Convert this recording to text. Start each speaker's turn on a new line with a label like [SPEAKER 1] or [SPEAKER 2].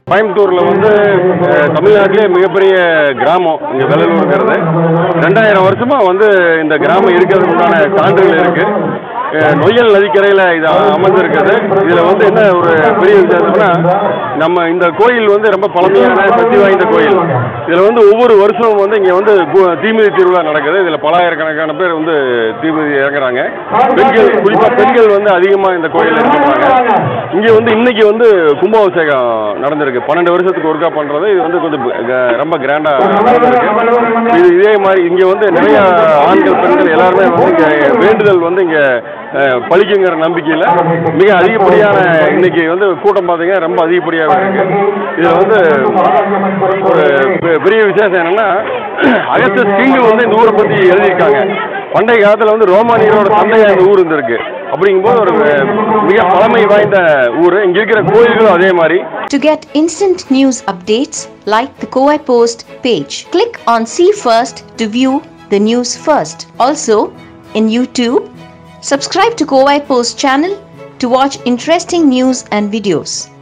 [SPEAKER 1] கோயம்புத்தூரில் வந்து அஹ், தமிழ்நாட்டிலே மிகப்பெரிய கிராமம் இங்கே வெள்ளலூருங்கிறது ரெண்டாயிரம் வருஷமாக வந்து இந்த கிராமம் இருக்கிறதுக்கு உண்டான சான்றுகள் இருக்குது நொய்யல் நதிக்கரையில் இது அமர்ந்திருக்குது இதில் வந்து என்ன ஒரு பெரிய விசேஷம்னா நம்ம இந்த கோயில் வந்து ரொம்ப பழமையான சக்தி வாய்ந்த கோயில் இதில் வந்து ஒவ்வொரு வருஷமும் வந்து இங்கே வந்து கு- தீமிதி திருவிழா நடக்குது இதில் பலாயிரக்கணக்கான பேர் வந்து தீமிதி இறங்குறாங்க பெண்கள் குறிப்பாக பெண்கள் வந்து அதிகமாக இந்த கோயிலில் இருக்கிறாங்க இங்கே வந்து இன்னைக்கு வந்து கும்பாபிஷேகம் நடந்திருக்கு பன்னெண்டு வருஷத்துக்கு ஒருக்கா பண்ணுறது இது வந்து கொஞ்சம் க- ரொம்ப கிராண்டாக நடந்திருக்கு இது இதே மாதிரி இங்கே வந்து நிறைய ஆண்கள் பெண்கள் எல்லாருமே வந்து இங்கே வேண்டுதல் வந்து இங்கே பழிக்குங்கிற நம்பிக்கையில் மிக அதிகப்படியான இன்னைக்கு வந்து கூட்டம் பார்த்தீங்கன்னா ரொம்ப அதிகப்படியாக இருக்கு இதில் வந்து ஒரு பெ- பெரிய விசேஷம் என்னன்னா அகஸ்டஸ் கிங் வந்து இந்த ஊரை பற்றி எழுதியிருக்காங்க பண்டைய காலத்தில் வந்து ரோமானியரோட சந்தையா இந்த ஊர் இருந்திருக்கு அப்படிங்கும்போது ஒரு மிக பழமை வாய்ந்த ஊர் இங்கே இருக்கிற கோயில்களும் அதே மாதிரி
[SPEAKER 2] To get instant news updates, like the Kowai Post page. Click on See First to view the news first. Also, in YouTube, subscribe to Kowai Post channel to watch interesting news and videos.